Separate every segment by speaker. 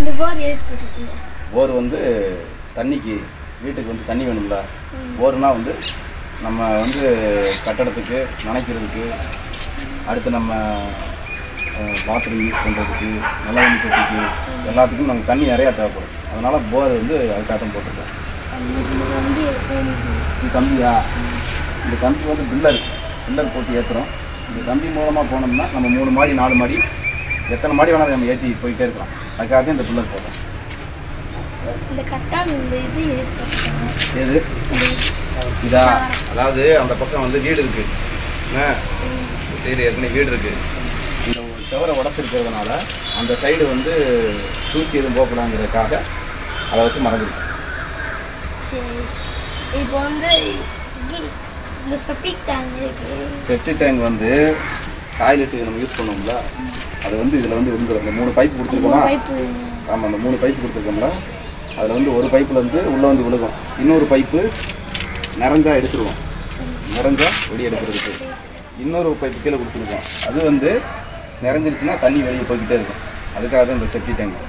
Speaker 1: இந்த போர் எதுக்கு போட்டுருக்கீங்க
Speaker 2: போர் வந்து தண்ணிக்கு வீட்டுக்கு வந்து தண்ணி வேணும்ல போர்னா வந்து நம்ம வந்து கட்டடத்துக்கு நனைக்கிறதுக்கு அடுத்து நம்ம பாத்ரூம் யூஸ் பண்ணுறதுக்கு நிலவணி தொட்டிக்கு எல்லாத்துக்கும் நமக்கு தண்ணி நிறையா தேவைப்படும் அதனால் போர் வந்து அதுக்காக தான் போட்டிருக்கோம்
Speaker 1: இது வந்து எப்போது
Speaker 2: இந்த கம்பியா இந்த கம்பி வந்து பில்லர் பில்லர் போட்டு ஏற்றுறோம் இந்த கம்பி மூலமாக போனோம்னா நம்ம மூணு மாடி நாலு மாடி எத்தனை மாடி வேணாலும் நம்ம ஏற்றி போயிட்டே இருக்கலாம் அதுக்காக தான் இந்த பில்லர் போடுறோம்
Speaker 1: இந்த கட்டான் இந்த இது எதுக்கு போட்டுருக்காங்க
Speaker 2: எது இதா அதாவது அந்த பக்கம் வந்து வீடு இருக்கு என்ன சைடு ஏற்கனவே வீடு இருக்கு இந்த ஒரு சுவரை உடச்சிருக்கிறதுனால அந்த சைடு வந்து தூசி எதுவும் போகக்கூடாங்கிறதுக்காக அதை வச்சு மறந்துருக்கு
Speaker 1: சரி இப்போ வந்து இது இந்த செப்டிக் டேங்க் இருக்கு
Speaker 2: செப்டி டேங்க் வந்து டாய்லெட்டுக்கு நம்ம யூஸ் பண்ணோம்ல அது வந்து இதில் வந்து விழுந்துரும் இந்த மூணு பைப் கொடுத்துருக்கோமா
Speaker 1: பைப்பு
Speaker 2: ஆமாம் அந்த மூணு பைப் கொடுத்துருக்கோம்ல அதில் வந்து ஒரு பைப்பில் வந்து உள்ளே வந்து விழுகும் இன்னொரு பைப்பு நிறைஞ்சா எடுத்துருவோம் நிறைஞ்சா வெளியே எடுக்கிறதுக்கு இன்னொரு பைப்பு கீழே கொடுத்துருக்கோம் அது வந்து நிறைஞ்சிருச்சுன்னா தண்ணி வெளியே போய்கிட்டே இருக்கும் அதுக்காக தான் இந்த செப்டி டேங்க்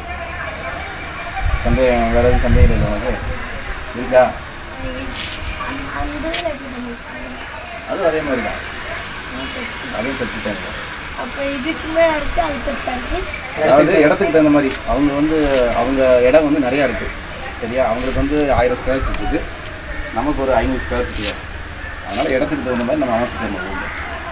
Speaker 2: சந்தேகம் வேறு எதுவும் சந்தேகம் இல்லை உனக்கு இருக்கா
Speaker 1: அந்த இதில் எப்படி பண்ணிருக்காங்க
Speaker 2: அதுவும் அதே மாதிரி தான் அதுவும் செப்டி டேங்க்
Speaker 1: அப்போ இது சின்னதாக இருக்குது அது பெருசாக இருக்குது
Speaker 2: அதாவது இடத்துக்கு தகுந்த மாதிரி அவங்க வந்து அவங்க இடம் வந்து நிறையா இருக்குது சரியா அவங்களுக்கு வந்து ஆயிரம் ஸ்கொயர் ஃபீட் இருக்குது நமக்கு ஒரு ஐநூறு ஸ்கொயர் ஃபீட் வரும் அதனால் இடத்துக்கு தகுந்த மாதிரி நம்ம அமைச்சுக்கணும் வீடு.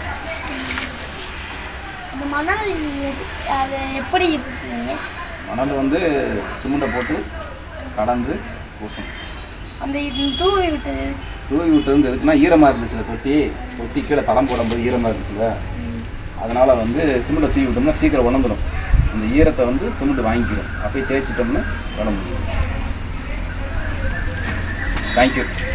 Speaker 1: இந்த மணல் இது- அதை எப்படி எப்படி சொன்னீங்க
Speaker 2: மணல் வந்து சிமெண்ட்டை போட்டு கலந்து பூசணும்
Speaker 1: அந்த இது தூவி விட்டது
Speaker 2: தூவி விட்டு வந்து எதுக்குன்னா ஈரமாக இருந்துச்சுல தொட்டி தொட்டி கீழே தளம் போடும்போது ஈரமாக இருந்துச்சுல அதனால் வந்து சிமெண்ட்டை தூவி விட்டோம்னா சீக்கிரம் உணர்ந்துடும் அந்த ஈரத்தை வந்து சிமெண்ட் வாங்கிக்கிறோம் அப்படியே தேய்ச்சிட்டோம்னா உடம்பு தேங்க்யூ